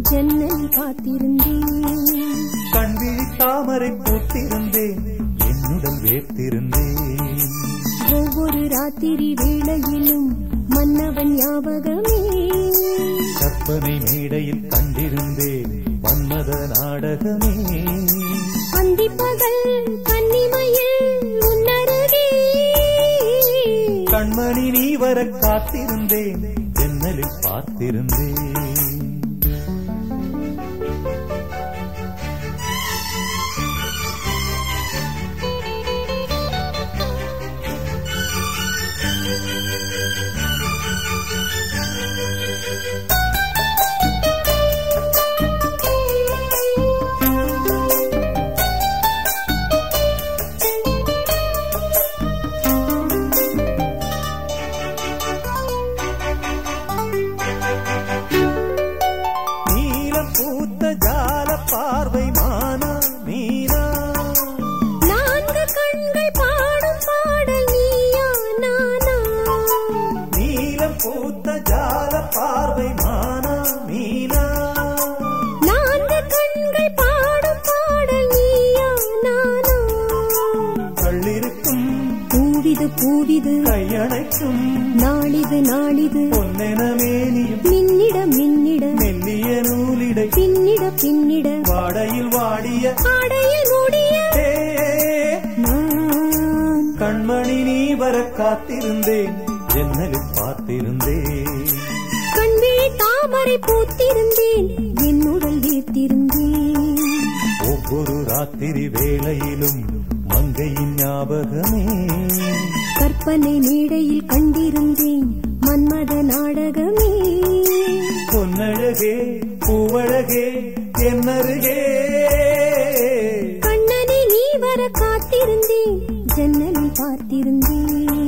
ஜன்னலில் காத்திருந்தேன் கண்விழி தாமரை பூத்திருந்தேன் என்னுடன் வேர்த்திருந்தேன் ஒவ்வொரு ராத்திரி வேளையிலும் மன்னவன் ஞாபகமே கற்பனை மேடையில் கண்டிருந்தேன் மன்மத நாடகமே அந்திப்பகல் கன்னிமையில் உன்னருகே கண்மணி நீ வர காத்திருந்தேன் ஜன்னலில் பார்த்திருந்தேன் நீலம் பூத்த ஜால பார்வை மானா மீனா நான்கு கண்கள் பாடும் பாடல் நீயா நானா நீலம் பூத்த ஜால பார்வை மானா மீனா நான்கு கண்கள் பாடும் பாடல் நீயா நானா கள்ளிருக்கும் பூவிது பூவிது கையணைக்கும் நாளிது நாளிது பொன்னென மேனியும் மின்னிட மின்னிட மெல்லிய நூலிடை பின்னிட பின்னிட வாடையில் வாடிய ஆடையில் மூடிய ஏ, நான் கண்மணி நீ வர காத்திருந்தேன் ஜன்னலில் பார்த்திருந்தேன் கண்விழி தாமரை பூத்திருந்தேன் என்னுடல் வீர்த்திருந்தேன் ஒவ்வொரு ராத்திரி வேளையிலும் மங்கையின் ஞாபகமே கற்பனை மேடையில் கண்டிருந்தேன் மன்மத நாடகமே பொன்னழகே பூவழகே என்னருகே கண்ணனை நீ வர காத்திருந்தேன் ஜன்னலில் பார்த்திருந்தேன்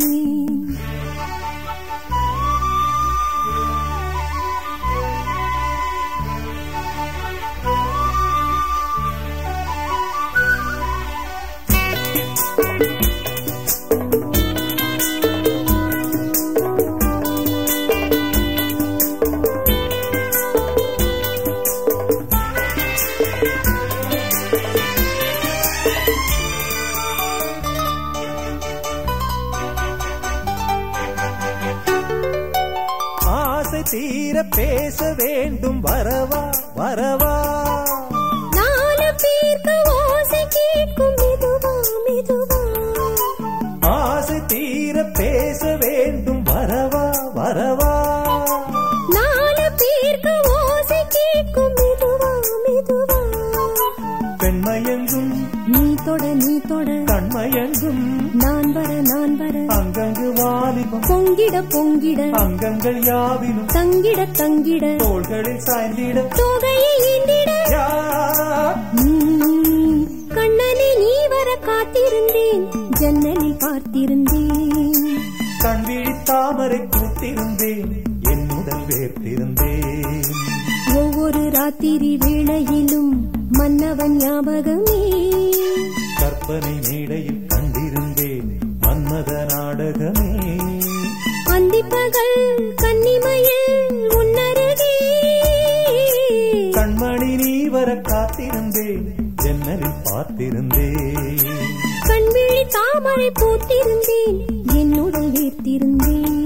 ஆசை தீர பேச வேண்டும் வரவா வரவா நாலு பேருக்கு ஓசை கேட்கும் மெதுவா மெதுவா ஆசை தீர பேச வேண்டும் வரவா வரவா நாலு பேருக்கு ஓசை கேட்கும் மெதுவா மெதுவா பெண்மயங்கும் நீ தொட நீ தொட கண்மயங்கும் நான் வர நான் வர அங்கங்கு வாலிபம் பொங்கிட பொங்கிட அங்கங்கள் யாவிலும் தங்கிட தங்கிட தோள்களில் சாய்ந்திட தொகையை ஏந்திட யா உம், கண்ணனை நீ வர காத்திருந்தேன் ஜன்னலில் பார்த்திருந்தேன் கண்விழி தாமரை பூத்திருந்தேன் என்னுடன் வேர்த்திருந்தேன் ஒவ்வொரு ராத்திரி வேளையிலும் மன்னவன் ஞாபகமே கற்பனை மேடையில் கண்டிருந்தேன் மன்மத நாடகமே அந்திப்பகல் கன்னிமையில் உன்னருகே கண்மணி நீ வர காத்திருந்தேன் ஜன்னலில் பார்த்திருந்தேன் கண்விழி தாமரை பூத்திருந்தேன் என்னுடன் வீர்த்திருந்தேன்